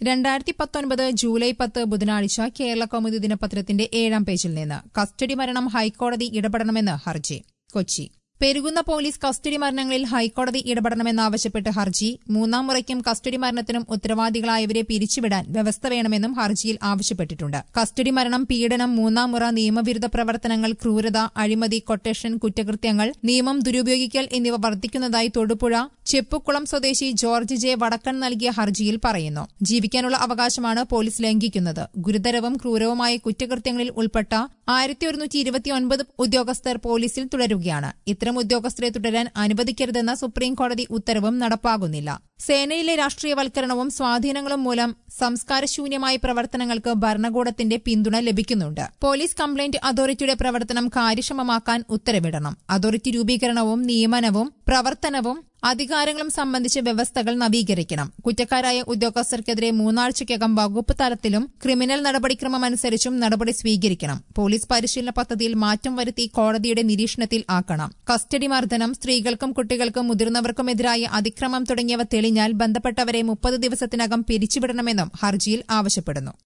രണ്ടായിരത്തി പത്തൊൻപത് ജൂലൈ പത്ത് ബുധനാഴ്ച കേരള കൗമുദി ദിനപത്രത്തിന്റെ ഏഴാം പേജിൽ നിന്ന് കസ്റ്റഡി മരണം ഹൈക്കോടതി ഇടപെടണമെന്ന് ഹർജി കൊച്ചി പെരുകുന്ന പോലീസ് കസ്റ്റഡി മരണങ്ങളിൽ ഹൈക്കോടതി ഇടപെടണമെന്നാവശ്യപ്പെട്ട് ഹർജി മൂന്നാം മുറയ്ക്കും കസ്റ്റഡി മരണത്തിനും ഉത്തരവാദികളായവരെ പിരിച്ചുവിടാൻ വ്യവസ്ഥ വേണമെന്നും ഹർജിയിൽ ആവശ്യപ്പെട്ടിട്ടുണ്ട് കസ്റ്റഡി മരണം പീഡനം മൂന്നാം മുറ നിയമവിരുദ്ധ പ്രവർത്തനങ്ങൾ ക്രൂരത അഴിമതി കൊട്ടേഷൻ കുറ്റകൃത്യങ്ങൾ നിയമം ദുരുപയോഗിക്കൽ എന്നിവ വർദ്ധിക്കുന്നതായി തൊടുപുഴ ചെപ്പുക്കുളം സ്വദേശി ജോർജ് ജെ വടക്കൻ നൽകിയ ഹർജിയിൽ പറയുന്നു ജീവിക്കാനുള്ള അവകാശമാണ് പോലീസ് ലംഘിക്കുന്നത് ഗുരുതരവും ക്രൂരവുമായ കുറ്റകൃത്യങ്ങളിൽ ഉൾപ്പെട്ട ആയിരത്തി ഒരുന്നൂറ്റി ഇരുപത്തിയൊൻപത് ഉദ്യോഗസ്ഥർ പോലീസിൽ തുടരുകയാണ് ഇത്തരം ഉദ്യോഗസ്ഥരെ തുടരാൻ അനുവദിക്കരുതെന്ന സുപ്രീം കോടതി ഉത്തരവും നടപ്പാകുന്നില്ല സേനയിലെ രാഷ്ട്രീയവൽക്കരണവും സ്വാധീനങ്ങളും മൂലം സംസ്കാരശൂന്യമായ പ്രവർത്തനങ്ങൾക്ക് ഭരണകൂടത്തിന്റെ പിന്തുണ ലഭിക്കുന്നുണ്ട് പോലീസ് കംപ്ലയിന്റ് അതോറിറ്റിയുടെ പ്രവർത്തനം കാര്യക്ഷമമാക്കാൻ ഉത്തരവിടണം അതോറിറ്റി രൂപീകരണവും നിയമനവും പ്രവർത്തനവും അധികാരങ്ങളും സംബന്ധിച്ച് വ്യവസ്ഥകൾ നവീകരിക്കണം കുറ്റക്കാരായ ഉദ്യോഗസ്ഥർക്കെതിരെ മൂന്നാഴ്ചയ്ക്കകം വകുപ്പ് തലത്തിലും ക്രിമിനൽ നടപടിക്രമമനുസരിച്ചും നടപടി സ്വീകരിക്കണം പോലീസ് പരിശീലന പദ്ധതിയിൽ മാറ്റം വരുത്തി കോടതിയുടെ നിരീക്ഷണത്തിൽ ആക്കണം കസ്റ്റഡി മർദ്ദനം സ്ത്രീകൾക്കും കുട്ടികൾക്കും മുതിർന്നവർക്കുമെതിരായ അതിക്രമം തുടങ്ങിയവ തെളിഞ്ഞാൽ ബന്ധപ്പെട്ടവരെ മുപ്പത് ദിവസത്തിനകം പിരിച്ചുവിടണമെന്നും ഹർജിയിൽ ആവശ്യപ്പെടുന്നു